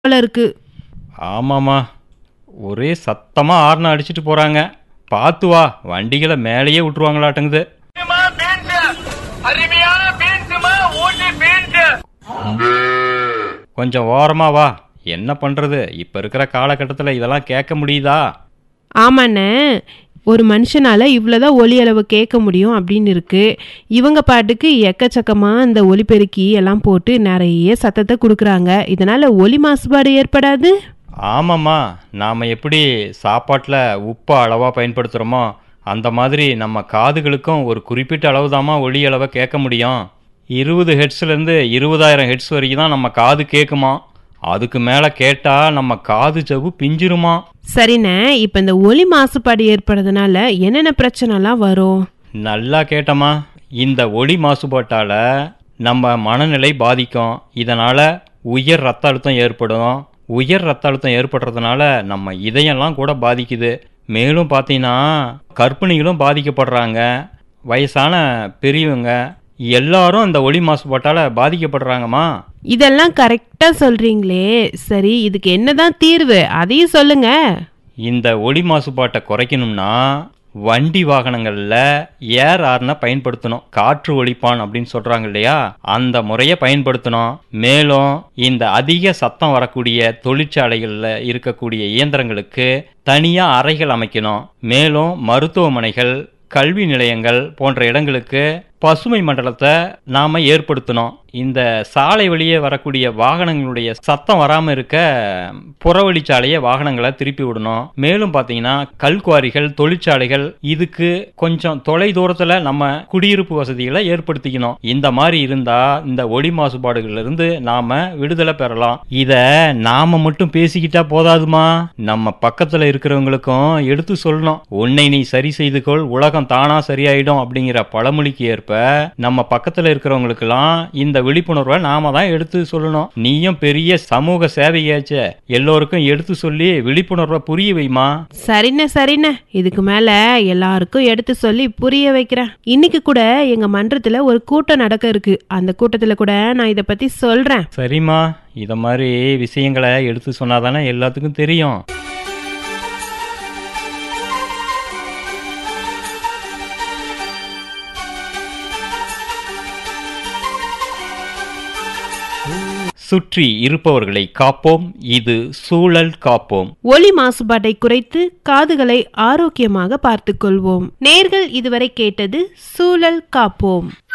போல இருக்கு ஆமாம்மா ஒரே சத்தமாக ஆர்ன அடிச்சிட்டு போகிறாங்க பார்த்து வா வண்டிகளை மேலேயே விட்டுருவாங்களாட்டுங்குது பீன்ஸுமா, பீன்ஸு. அருமையான பீன்ஸுமா, ஊட்டி பீன்ஸு. கொஞ்சம் ஓரமாக வா என்ன பண்ணுறது இப்போ இருக்கிற காலகட்டத்தில் இதெல்லாம் கேட்க முடியுதா ஆமாண்ணே ஒரு மனுஷனால இவ்வளோதான் ஒலி அளவு கேட்க முடியும் அப்படின்னு இருக்கு இவங்க பாட்டுக்கு எக்கச்சக்கமாக இந்த ஒலிபெருக்கி எல்லாம் போட்டு நிறைய சத்தத்தை கொடுக்குறாங்க இதனால ஒலி மாசுபாடு ஏற்படாது ஆமாம்மா நாம் எப்படி சாப்பாட்டில் உப்பை அளவாக பயன்படுத்துகிறோமோ அந்த மாதிரி நம்ம காதுகளுக்கும் ஒரு குறிப்பிட்ட அளவு தாம்மா ஒலி அளவை கேட்க முடியும் இருபது ஹெட்ஸ்லேருந்து இருபதாயிரம் ஹெட்ஸ் வரைக்கும் தான் நம்ம காது கேட்குமா அதுக்கு மேலே கேட்டால் நம்ம காது ஜவ்வு பிஞ்சிருமா சரிண்ணே இப்போ இந்த ஒலி மாசுபாடு ஏற்படுறதுனால என்னென்ன பிரச்சனைலாம் வரும் நல்லா கேட்டம்மா இந்த ஒளி மாசுபாட்டால் நம்ம மனநிலை பாதிக்கும் இதனால் உயர் ரத்த அழுத்தம் ஏற்படும் உயர் ரத்த அழுத்தம் ஏற்படுறதுனால நம்ம இதயம்லாம் கூட பாதிக்குது மேலும் பார்த்தீங்கன்னா கர்ப்பிணிகளும் பாதிக்கப்படுறாங்க வயசான பெரியவங்க எல்லாரும் இந்த ஒளி மாசுபாட்டால் பாதிக்கப்படுறாங்கம்மா இதெல்லாம் கரெக்டாக சொல்கிறீங்களே சரி இதுக்கு என்னதான் தீர்வு அதையும் சொல்லுங்க இந்த ஒளி மாசுபாட்டை குறைக்கணும்னா வண்டி வாகனங்களில் ஏர் ஆர்னை பயன்படுத்தணும் காற்று ஒழிப்பான் அப்படின்னு சொல்கிறாங்க இல்லையா அந்த முறையை பயன்படுத்தணும் மேலும் இந்த அதிக சத்தம் வரக்கூடிய தொழிற்சாலைகளில் இருக்கக்கூடிய இயந்திரங்களுக்கு தனியாக அறைகள் அமைக்கணும் மேலும் மருத்துவமனைகள் கல்வி நிலையங்கள் போன்ற இடங்களுக்கு பசுமை மண்டலத்தை நாம் ஏற்படுத்தணும் இந்த சாலை வழியே வரக்கூடிய வாகனங்களுடைய சத்தம் வராமல் இருக்க புறவழிச்சாலையை வாகனங்களை திருப்பி விடணும் மேலும் பார்த்தீங்கன்னா கல்குவாரிகள் தொழிற்சாலைகள் இதுக்கு கொஞ்சம் தொலை தூரத்தில் நம்ம குடியிருப்பு வசதிகளை ஏற்படுத்திக்கணும் இந்த மாதிரி இருந்தால் இந்த ஒளி மாசுபாடுகள்ல இருந்து நாம விடுதலை பெறலாம் இதை நாம மட்டும் பேசிக்கிட்டா போதாதுமா நம்ம பக்கத்தில் இருக்கிறவங்களுக்கும் எடுத்து சொல்லணும் உன்னை நீ சரி செய்து கொள் உலகம் தானா சரியாயிடும் அப்படிங்கிற பழமொழிக்கு ஏற்ப நம்ம பக்கத்தில் இருக்கிறவங்களுக்கெல்லாம் இந்த விழிப்புணர்வை நாம தான் எடுத்து சொல்லணும் நீயும் பெரிய சமூக சேவையாச்சே எல்லோருக்கும் எடுத்து சொல்லி விழிப்புணர்வை புரிய வைமா சரிண்ணே சரிண்ணே இதுக்கு மேலே எல்லாருக்கும் எடுத்து சொல்லி புரிய வைக்கிறேன் இன்னைக்கு கூட எங்கள் மன்றத்தில் ஒரு கூட்டம் நடக்க இருக்கு அந்த கூட்டத்தில் கூட நான் இதை பற்றி சொல்கிறேன் சரிம்மா இத மாதிரி விஷயங்களை எடுத்து சொன்னாதானே எல்லாத்துக்கும் தெரியும் சுற்றி இருப்பவர்களை காப்போம் இது சூழல் காப்போம் ஒலி மாசுபாட்டை குறைத்து காதுகளை ஆரோக்கியமாக பார்த்துக்கொள்வோம் நேர்கள் இதுவரை கேட்டது சூழல் காப்போம்